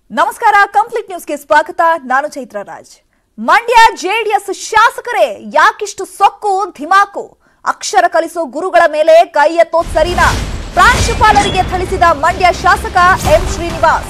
ನಮಸ್ಕಾರ ಕಂಪ್ಲೀಟ್ ನ್ಯೂಸ್ಗೆ ಸ್ವಾಗತ ನಾನು ಚೈತ್ರ ರಾಜ್ ಮಂಡ್ಯ ಜೆಡಿಎಸ್ ಶಾಸಕರೇ ಯಾಕಿಷ್ಟು ಸೊಕ್ಕು ಧಿಮಾಕು ಅಕ್ಷರ ಕಲಿಸೋ ಗುರುಗಳ ಮೇಲೆ ಕೈ ಎತ್ತೋ ಸರಿನಾ ಪ್ರಾಂಶುಪಾಲರಿಗೆ ಥಳಿಸಿದ ಮಂಡ್ಯ ಶಾಸಕ ಎಂ ಶ್ರೀನಿವಾಸ್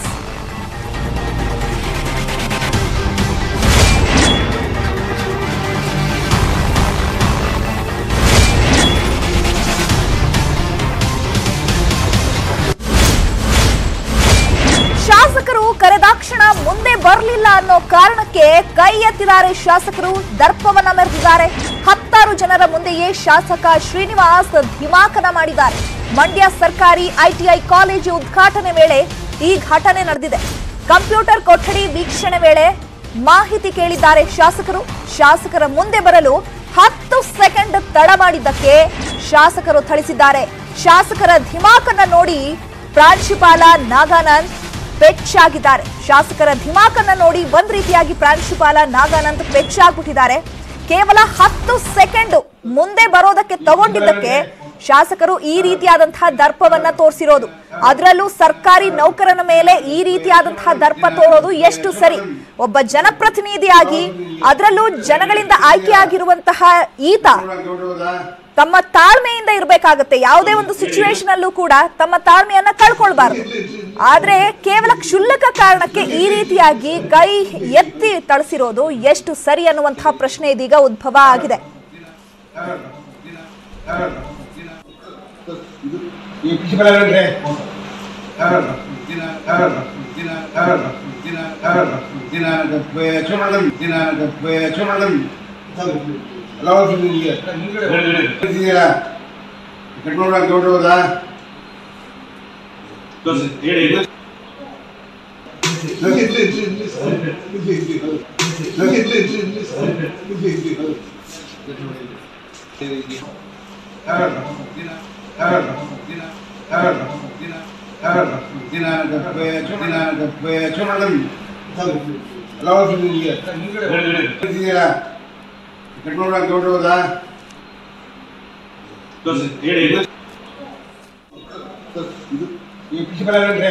ಶಾಸಕರು ಕರೆದಾಕ್ಷಣ ಮುಂದೆ ಬರಲಿಲ್ಲ ಅನ್ನೋ ಕಾರಣಕ್ಕೆ ಕೈ ಎತ್ತಿದ್ದಾರೆ ಶಾಸಕರು ದರ್ಪವನ್ನ ಮೆರೆದಿದ್ದಾರೆ ಹತ್ತಾರು ಜನರ ಮುಂದೆಯೇ ಶಾಸಕ ಶ್ರೀನಿವಾಸ್ ಧಿಮಾಕನ ಮಾಡಿದ್ದಾರೆ ಮಂಡ್ಯ ಸರ್ಕಾರಿ ಐಟಿಐ ಕಾಲೇಜು ಉದ್ಘಾಟನೆ ವೇಳೆ ಈ ಘಟನೆ ನಡೆದಿದೆ ಕಂಪ್ಯೂಟರ್ ಕೊಠಡಿ ವೀಕ್ಷಣೆ ವೇಳೆ ಮಾಹಿತಿ ಕೇಳಿದ್ದಾರೆ ಶಾಸಕರು ಶಾಸಕರ ಮುಂದೆ ಬರಲು ಹತ್ತು ಸೆಕೆಂಡ್ ತಡ ಮಾಡಿದ್ದಕ್ಕೆ ಶಾಸಕರು ಥಳಿಸಿದ್ದಾರೆ ಶಾಸಕರ ಧಿಮಾಕನ್ನ ನೋಡಿ ಪ್ರಾಂಶುಪಾಲ ನಾಗಾನಂದ್ ಪೆಚ್ಚಾಗಿದ್ದಾರೆ ಶಾಸಕರ ಧಿಮಾಕನ್ನ ನೋಡಿ ಒಂದ್ ರೀತಿಯಾಗಿ ಪ್ರಾಂಶುಪಾಲ ನಾಗಾನಂದ್ ಪೆಚ್ಚಾಗ್ಬಿಟ್ಟಿದ್ದಾರೆ ಕೇವಲ ಹತ್ತು ಸೆಕೆಂಡ್ ಮುಂದೆ ಬರೋದಕ್ಕೆ ತಗೊಂಡಿದ್ದಕ್ಕೆ ಶಾಸಕರು ಈ ರೀತಿಯಾದಂತಹ ದರ್ಪವನ್ನ ತೋರಿಸಿರೋದು ಅದರಲ್ಲೂ ಸರ್ಕಾರಿ ನೌಕರನ ಮೇಲೆ ಈ ರೀತಿಯಾದಂತಹ ದರ್ಪ ತೋರೋದು ಎಷ್ಟು ಸರಿ ಒಬ್ಬ ಜನಪ್ರತಿನಿಧಿಯಾಗಿ ಅದರಲ್ಲೂ ಜನಗಳಿಂದ ಆಯ್ಕೆಯಾಗಿರುವಂತಹ ಈತ ತಮ್ಮ ತಾಳ್ಮೆಯಿಂದ ಇರಬೇಕಾಗತ್ತೆ ಯಾವುದೇ ಒಂದು ಸಿಚುವೇಶನ್ ಅಲ್ಲೂ ಕೂಡ ತಮ್ಮ ತಾಳ್ಮೆಯನ್ನ ಕಳ್ಕೊಳ್ಬಾರ್ದು ಆದ್ರೆ ಕೇವಲ ಕ್ಷುಲ್ಲಕ ಕಾರಣಕ್ಕೆ ಈ ರೀತಿಯಾಗಿ ಕೈ ಎತ್ತಿ ತಳಿಸಿರೋದು ಎಷ್ಟು ಸರಿ ಅನ್ನುವಂತಹ ಪ್ರಶ್ನೆ ಇದೀಗ ಉದ್ಭವ ಆಗಿದೆ ಈ ಪ್ರಿನ್ಸಿಪಲ್ ಅವರೇ ಗೌಡದ ಗೌಡದ ಈ ಪ್ರಿನ್ಸಿಪಲ್ ಅವರೇ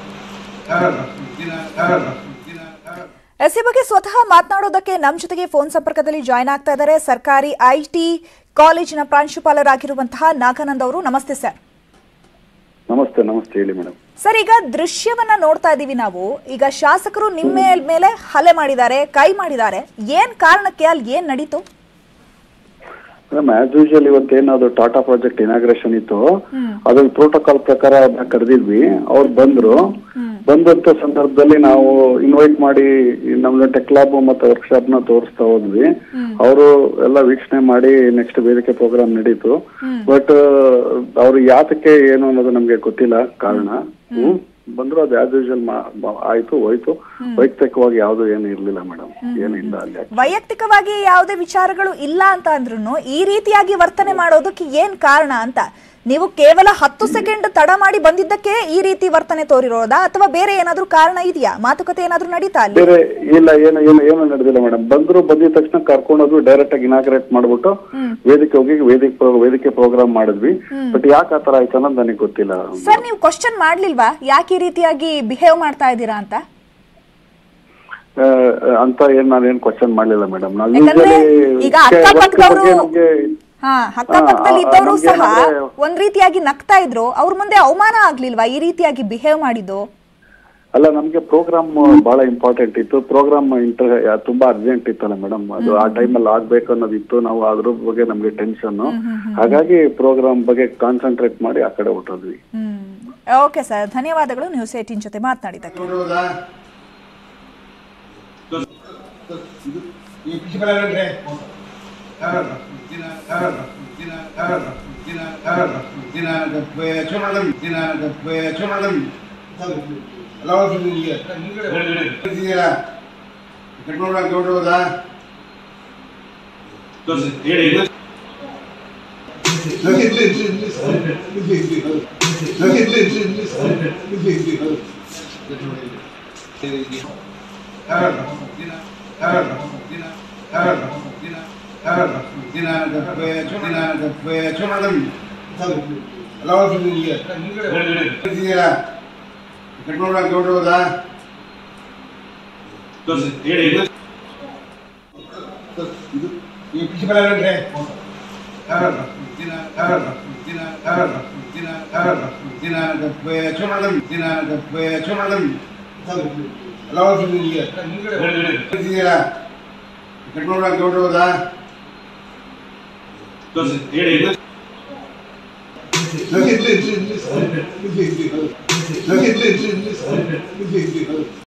ಎಸ್ ಈ ಬಗ್ಗೆ ಸ್ವತಃ ಮಾತನಾಡೋದಕ್ಕೆ ನಮ್ಮ ಜೊತೆಗೆ ಫೋನ್ ಸಂಪರ್ಕದಲ್ಲಿ ಜಾಯ್ನ್ ಆಗ್ತಾ ಇದ್ದಾರೆ ಸರ್ಕಾರಿ ಐಟಿ ಕಾಲೇಜಿನ ಪ್ರಾಂಶುಪಾಲರಾಗಿರುವಂತಹ ನಾಗಾನಂದ್ ಅವರು ನಮಸ್ತೆ ಸರ್ ನಮಸ್ತೆ ನಮಸ್ತೆ ಹೇಳಿ ಮೇಡಮ್ ಸರ್ ಈಗ ದೃಶ್ಯವನ್ನ ನೋಡ್ತಾ ಇದೀವಿ ನಾವು ಈಗ ಶಾಸಕರು ನಿಮ್ಮ ಮೇಲೆ ಹಲೆ ಮಾಡಿದ್ದಾರೆ ಕೈ ಮಾಡಿದ್ದಾರೆ ಏನ್ ಕಾರಣಕ್ಕೆ ಅಲ್ಲಿ ಏನ್ ನಡೀತು ಮೇಡಮ್ ಆಸ್ ಯೂಶುವಲ್ ಇವತ್ತೇನದು ಟಾಟಾ ಪ್ರಾಜೆಕ್ಟ್ ಇನಾಗ್ರೇಷನ್ ಇತ್ತು ಅದ್ರ ಪ್ರೋಟೋಕಾಲ್ ಪ್ರಕಾರ ಅವ್ರನ್ನ ಕರೆದಿದ್ವಿ ಅವ್ರು ಬಂದ್ರು ಬಂದಂತ ಸಂದರ್ಭದಲ್ಲಿ ನಾವು ಇನ್ವೈಟ್ ಮಾಡಿ ನಮ್ದು ಟೆಕ್ ಲ್ಯಾಬ್ ಮತ್ತೆ ವರ್ಕ್ಶಾಪ್ ನ ತೋರಿಸ್ತಾ ಹೋದ್ವಿ ಅವರು ಎಲ್ಲ ವೀಕ್ಷಣೆ ಮಾಡಿ ನೆಕ್ಸ್ಟ್ ವೇದಿಕೆ ಪ್ರೋಗ್ರಾಮ್ ನಡೀತು ಬಟ್ ಅವ್ರು ಯಾತಕ್ಕೆ ಏನು ಅನ್ನೋದು ನಮ್ಗೆ ಗೊತ್ತಿಲ್ಲ ಕಾರಣ ಹ್ಮ್ ಬಂದ್ರು ಅದು ಆಸ್ ಯೂಶುವಲ್ ಆಯ್ತು ಹೋಯ್ತು ವೈಯಕ್ತಿಕವಾಗಿ ಯಾವ್ದು ಏನು ಇರ್ಲಿಲ್ಲ ಮೇಡಮ್ ಏನು ಇಲ್ಲ ಅಲ್ಲಿ ವೈಯಕ್ತಿಕವಾಗಿ ಯಾವುದೇ ವಿಚಾರಗಳು ಇಲ್ಲ ಅಂತ ಅಂದ್ರೂ ಈ ರೀತಿಯಾಗಿ ವರ್ತನೆ ಮಾಡೋದಕ್ಕೆ ಏನ್ ಕಾರಣ ಅಂತ ನೀವು ಕೇವಲ ಹತ್ತು ಸೆಕೆಂಡ್ ತಡ ಮಾಡಿ ಬಂದಿದ್ದಕ್ಕೆ ಈ ರೀತಿ ವರ್ತನೆ ತೋರಿರೋದಾ ಅಥವಾ ಬೇರೆ ಏನಾದ್ರೂ ಕಾರಣ ಇದೆಯಾ ಮಾತುಕತೆ ಏನಾದ್ರೂ ನಡೀತಾ ಅಲ್ಲಿ ಬೇರೆ ಇಲ್ಲ ಏನು ಏನು ಏನು ನಡೆದಿಲ್ಲ ಮೇಡಮ್ ಬಂದ್ರು ಬಂದಿದ ತಕ್ಷಣ ಕರ್ಕೊಂಡೋದು ಡೈರೆಕ್ಟ್ ಆಗಿ ಇನಾಗ್ರೇಟ್ ಮಾಡ್ಬಿಟ್ಟು ವೇದಿಕೆ ಹೋಗಿ ವೇದಿಕೆ ಪ್ರೋ- ವೇದಿಕೆ ಪ್ರೋಗ್ರಾಮ್ ಮಾಡಿದ್ವಿ ಬಟ್ ಯಾಕೆ ಆತರ ಆಯ್ತು ಅನ್ನೋದು ನನಗೆ ಗೊತ್ತಿಲ್ಲ ಸರ್ ನೀವು ಕ್ವಶನ್ ಮಾಡ್ಲಿಲ್ವಾ ಯಾಕೆ ಈ ರೀತಿಯಾಗಿ ಬಿಹೇವ್ ಮಾಡ್ತಾ ಇದ್ದೀರಾ ಅಂತ ಆ, ಅಂತ ಏನ್ ನಾನು ಏನ್ ಕ್ವಶನ್ ಮಾಡ್ಲಿಲ್ಲ ಮೇಡಮ್ ನಾವು ಯಾಕಂದ್ರೆ usually ಈಗ work ಅಕ್ಕಪಕ್ಕದವ್ರು- ಬಗ್ಗೆ ನಮ್ಗೆ ಹಾ ಅಕ್ಕಪಕ್ಕದಲ್ಲಿ ಆ, ಇದ್ದವರು ನಮ್ಗೆ ಸಹ ಏನಂದ್ರೆ- ಒಂದ್ ರೀತಿಯಾಗಿ ನಗ್ತಾ ಇದ್ರು ಅವ್ರ ಮುಂದೆ ಅವಮಾನ ಆಗ್ಲಿಲ್ವಾ ಈ ರೀತಿಯಾಗಿ ಬಿಹೇವ್ ಮಾಡಿದ್ದು ಅಲ್ಲ ನಮ್ಗೆ ಪ್ರೋಗ್ರಾಮ್ ಬಹಳ ಇಂಪಾರ್ಟೆಂಟ್ ಇತ್ತು ಪ್ರೋಗ್ರಾಮ್ ಇಂಟರ್ ತುಂಬಾ ಅರ್ಜೆಂಟ್ ಇತ್ತಲ್ಲ ಮೇಡಮ್ ಅದು ಆ ಟೈಮಲ್ಲಿ ಆಗ್ಬೇಕು ಅನ್ನೋದಿತ್ತು ನಾವು ಅದ್ರ ಬಗ್ಗೆ ನಮ್ಗೆ ಟೆನ್ಷನ್ ಹಾಗಾಗಿ ಪ್ರೋಗ್ರಾಮ್ ಬಗ್ಗೆ ಕಾನ್ಸಂಟ್ರೇಟ್ ಮಾಡಿ ಆ ಕಡೆ ಹೊಟ್ಟೋದ್ವಿ ಹ್ಮ್ ಓಕೆ ಸರ್ ಧನ್ಯವಾದಗಳು ನ್ಯೂಸ್ ಏಟಿನ್ ಜೊತೆ ಮಾತನಾಡಿದ್ದಕ್ಕೆ ಗೌಡದ ಈ ಪ್ರಿನ್ಸಿಪಲ್ ಅವರೇ ಗೌಡದ ಗೌಡದ ಹೇಳಿ ಹೇಳಿ ಇದು ಈ ಪ್ರಿನ್ಸಿಪಲ್ ಯಾರನ್ರಿ ಯಾರಲ್ಲ ದಿನ ಯಾರಲ್ಲ ದಿನ ಯಾರಲ್ಲ ದಿನ ಯಾರಲ್ಲ ದಿನ ಚುನಾವಣೆ ದಿನ ಚುನಾವಣೆ ಎಲ್ಲ ಹೋಗ್ತಿದ್ದೀರಿ ಇದ್ದೀರಾ ಕಟ್ಕೊಂಡು ಗೌಡ್ರು ಹೋದಾ ಹೇಳಿ ಹೇಳಿ Look at this, this, this, this, this, this, this, this, this, this, this, this, this, this,